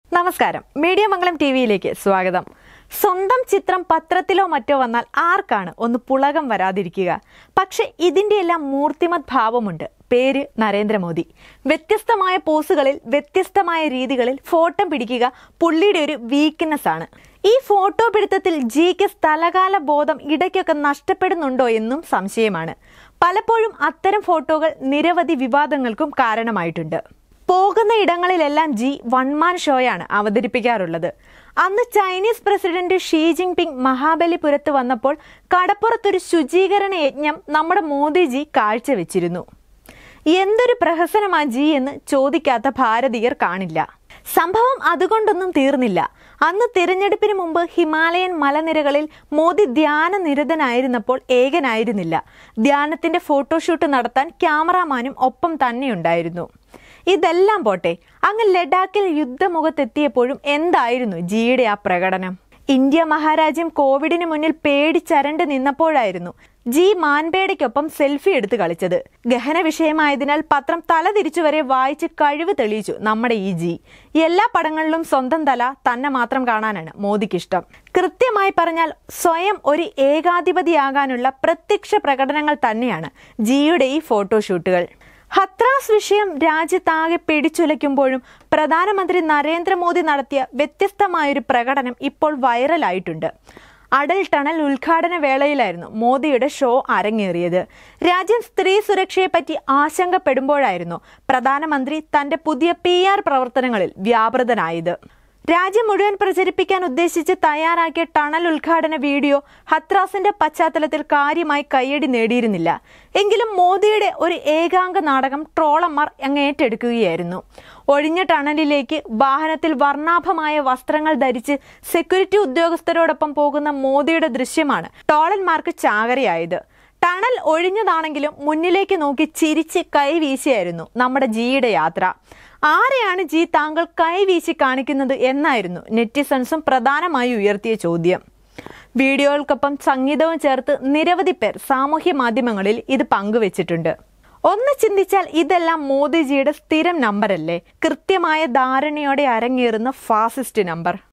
നമസ്കാരം മീഡിയ മംഗളം ടി വിയിലേക്ക് സ്വാഗതം സ്വന്തം ചിത്രം പത്രത്തിലോ മറ്റോ വന്നാൽ ആർക്കാണ് ഒന്ന് പുളകം വരാതിരിക്കുക പക്ഷെ ഇതിന്റെ എല്ലാം മൂർത്തിമത് ഭാവമുണ്ട് പേര് നരേന്ദ്രമോദി വ്യത്യസ്തമായ പോസുകളിൽ വ്യത്യസ്തമായ രീതികളിൽ ഫോട്ടോ പിടിക്കുക പുള്ളിയുടെ ഒരു വീക്ക്നെസ് ആണ് ഈ ഫോട്ടോ പിടുത്തത്തിൽ ജിക്ക് സ്ഥലകാല ബോധം ഇടയ്ക്കൊക്കെ നഷ്ടപ്പെടുന്നുണ്ടോ എന്നും സംശയമാണ് പലപ്പോഴും അത്തരം ഫോട്ടോകൾ നിരവധി വിവാദങ്ങൾക്കും കാരണമായിട്ടുണ്ട് പോകുന്ന ഇടങ്ങളിലെല്ലാം ജി വൺമാൻ ഷോയാണ് അവതരിപ്പിക്കാറുള്ളത് അന്ന് ചൈനീസ് പ്രസിഡന്റ് ഷീ ജിൻപിങ് മഹാബലിപുരത്ത് വന്നപ്പോൾ കടപ്പുറത്തൊരു ശുചീകരണ യജ്ഞം നമ്മുടെ മോദിജി കാഴ്ചവെച്ചിരുന്നു എന്തൊരു പ്രഹസനമാ ജി എന്ന് ചോദിക്കാത്ത ഭാരതീയർ കാണില്ല സംഭവം അതുകൊണ്ടൊന്നും തീർന്നില്ല അന്ന് തിരഞ്ഞെടുപ്പിന് മുമ്പ് ഹിമാലയൻ മലനിരകളിൽ മോദി ധ്യാന നിരതനായിരുന്നപ്പോൾ ഏകനായിരുന്നില്ല ധ്യാനത്തിന്റെ ഫോട്ടോഷൂട്ട് നടത്താൻ ക്യാമറാമാനും ഒപ്പം തന്നെയുണ്ടായിരുന്നു ഇതെല്ലാം പോട്ടെ അങ്ങ് ലഡാക്കിൽ യുദ്ധമുഖത്തെത്തിയപ്പോഴും എന്തായിരുന്നു ജിയുടെ ആ പ്രകടനം ഇന്ത്യ മഹാരാജ്യം കോവിഡിന് മുന്നിൽ പേടിച്ചരണ്ട് നിന്നപ്പോഴായിരുന്നു ജി മാൻപേടയ്ക്കൊപ്പം സെൽഫി എടുത്ത് കളിച്ചത് ഗഹന വിഷയമായതിനാൽ പത്രം തല തിരിച്ചു വരെ വായിച്ച് കഴിവ് തെളിയിച്ചു നമ്മുടെ ഈ ജി എല്ലാ പടങ്ങളിലും സ്വന്തം തല തന്നെ മാത്രം കാണാനാണ് മോദിക്കിഷ്ടം കൃത്യമായി പറഞ്ഞാൽ സ്വയം ഒരു ഏകാധിപതിയാകാനുള്ള പ്രത്യക്ഷ പ്രകടനങ്ങൾ തന്നെയാണ് ജിയുടെ ഈ ഫോട്ടോഷൂട്ടുകൾ ഹത്രാസ് വിഷയം രാജ്യത്താകെ പിടിച്ചുലയ്ക്കുമ്പോഴും പ്രധാനമന്ത്രി നരേന്ദ്രമോദി നടത്തിയ വ്യത്യസ്തമായൊരു പ്രകടനം ഇപ്പോൾ വൈറലായിട്ടുണ്ട് അടൽ ടണൽ ഉദ്ഘാടന വേളയിലായിരുന്നു മോദിയുടെ ഷോ അരങ്ങേറിയത് രാജ്യം സ്ത്രീ സുരക്ഷയെപ്പറ്റി ആശങ്കപ്പെടുമ്പോഴായിരുന്നു പ്രധാനമന്ത്രി തന്റെ പുതിയ പി പ്രവർത്തനങ്ങളിൽ വ്യാപൃതനായത് രാജ്യം മുഴുവൻ പ്രചരിപ്പിക്കാൻ ഉദ്ദേശിച്ച് തയ്യാറാക്കിയ ടണൽ ഉദ്ഘാടന വീഡിയോ ഹത്രാസിന്റെ പശ്ചാത്തലത്തിൽ കാര്യമായി കയ്യടി നേടിയിരുന്നില്ല എങ്കിലും മോദിയുടെ ഒരു ഏകാംഗ നാടകം ട്രോളന്മാർ അങ്ങ് ഏറ്റെടുക്കുകയായിരുന്നു ഒഴിഞ്ഞ ടണലിലേക്ക് വാഹനത്തിൽ വർണ്ണാഭമായ വസ്ത്രങ്ങൾ ധരിച്ച് സെക്യൂരിറ്റി ഉദ്യോഗസ്ഥരോടൊപ്പം പോകുന്ന മോദിയുടെ ദൃശ്യമാണ് ട്രോളന്മാർക്ക് ചാകരയായത് ടണൽ ഒഴിഞ്ഞതാണെങ്കിലും മുന്നിലേക്ക് നോക്കി ചിരിച്ച് കൈവീശിയായിരുന്നു നമ്മുടെ ജിയുടെ യാത്ര ആരെയാണ് ജി താങ്കൾ കൈവീശി കാണിക്കുന്നത് എന്നായിരുന്നു നെറ്റിസൺസും പ്രധാനമായി ഉയർത്തിയ ചോദ്യം വീഡിയോകൾക്കൊപ്പം സംഗീതവും ചേർത്ത് നിരവധി പേർ സാമൂഹ്യ മാധ്യമങ്ങളിൽ ഇത് പങ്കുവച്ചിട്ടുണ്ട് ഒന്ന് ചിന്തിച്ചാൽ ഇതെല്ലാം മോദിജിയുടെ സ്ഥിരം നമ്പറല്ലേ കൃത്യമായ ധാരണയോടെ അരങ്ങേറുന്ന ഫാസിസ്റ്റ് നമ്പർ